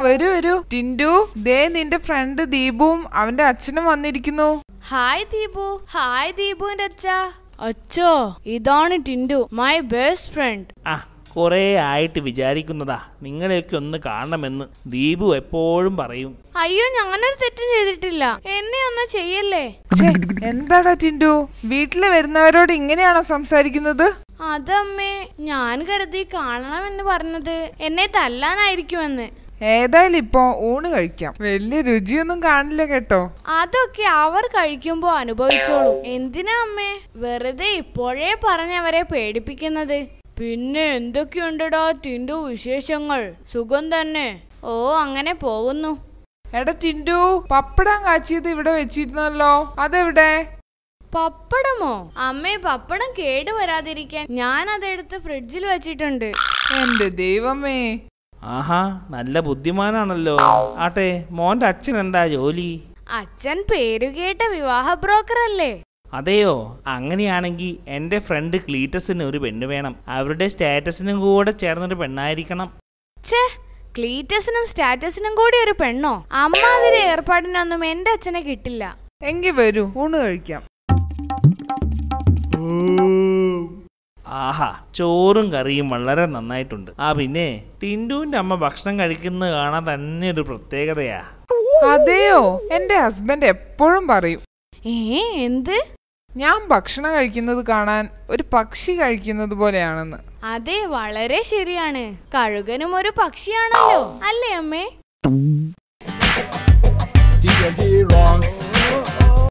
വരൂ വരൂ ടിൻഡു ദേ നിന്റെ ഫ്രണ്ട് ദീപുവും അവന്റെ അച്ഛനും വന്നിരിക്കുന്നു ഹായ് ദീപു ഹായ് ദീപുവിന്റെ അച്ഛ അച്ഛോ ഇതാണ് ടിൻഡു മൈ ബെസ്റ്റ് ഫ്രണ്ട് ആ കുറേ ആയിട്ട് വിചാരിക്കുന്നതാ നിങ്ങളെയൊക്കെ ഒന്ന് കാണണമെന്ന് ദീപു എപ്പോഴും പറയും അയ്യോ ഞാനൊരു തെറ്റും ചെയ്തിട്ടില്ല എന്നെ ഒന്നും ചെയ്യല്ലേ ഛേ, എന്താടാ ടിൻഡു വീട്ടില് വരുന്നവരോട് ഇങ്ങനെയാണോ സംസാരിക്കുന്നത് അതമ്മേ ഞാൻ കരുതി കാണണമെന്ന് പറഞ്ഞത് എന്നെ തല്ലാനായിരിക്കുമെന്ന് ഏതായാലും ഇപ്പൊ ഊണ് കഴിക്കാം വലിയ രുചിയൊന്നും കാണില്ല കേട്ടോ അതൊക്കെ അവർ കഴിക്കുമ്പോ അനുഭവിച്ചോളൂ എന്തിനാ അമ്മേ വെറുതെ ഇപ്പോഴേ പറഞ്ഞവരെ പേടിപ്പിക്കുന്നത് പിന്നെ എന്തൊക്കെയുണ്ടടാ ടിൻഡു വിശേഷങ്ങൾ സുഖം തന്നെ ഓ അങ്ങനെ പോകുന്നു എടാ ടിൻഡു പപ്പടം കാച്ചിയത് ഇവിടെ വെച്ചിരുന്നല്ലോ അതെവിടെ പപ്പടമോ അമ്മേ പപ്പടം കേടു വരാതിരിക്കാൻ ഞാൻ അതെടുത്ത് ഫ്രിഡ്ജിൽ വെച്ചിട്ടുണ്ട് എന്റെ ദൈവമേ ആഹാ നല്ല ബുദ്ധിമാനാണല്ലോ ആട്ടെ മോന്റെ അച്ഛൻ എന്താ ജോലി അച്ഛൻ പേരുകേട്ട വിവാഹ ബ്രോക്കർ അല്ലേ അതെയോ അങ്ങനെയാണെങ്കിൽ എൻ്റെ ഫ്രണ്ട് ക്ലീറ്റസിന് ഒരു പെണ്ണ് വേണം അവരുടെ സ്റ്റാറ്റസിനും കൂടെ ചേർന്നൊരു പെണ്ണായിരിക്കണം ഛേ ക്ലീറ്റസിനും സ്റ്റാറ്റസിനും കൂടി ഒരു പെണ്ണോ അമ്മാതിരി ഏർപ്പാടിനൊന്നും എന്റെ അച്ഛനെ കിട്ടില്ല എങ്കി വരൂ ഊണ് കഴിക്കാം ആഹാ ചോറും കറിയും വളരെ നന്നായിട്ടുണ്ട് ആ പിന്നെ ടിൻഡുവിന്റെ അമ്മ ഭക്ഷണം കഴിക്കുന്നത് കാണാൻ തന്നെ ഒരു പ്രത്യേകതയാ അതെയോ എന്റെ ഹസ്ബൻഡ് എപ്പോഴും പറയും ഏ എന്ത് ഞാൻ ഭക്ഷണം കഴിക്കുന്നത് കാണാൻ ഒരു പക്ഷി കഴിക്കുന്നത് പോലെയാണെന്ന് അതെ വളരെ ശരിയാണ് കഴുകനും ഒരു പക്ഷിയാണല്ലോ അല്ലേ അമ്മേ D&D rocks.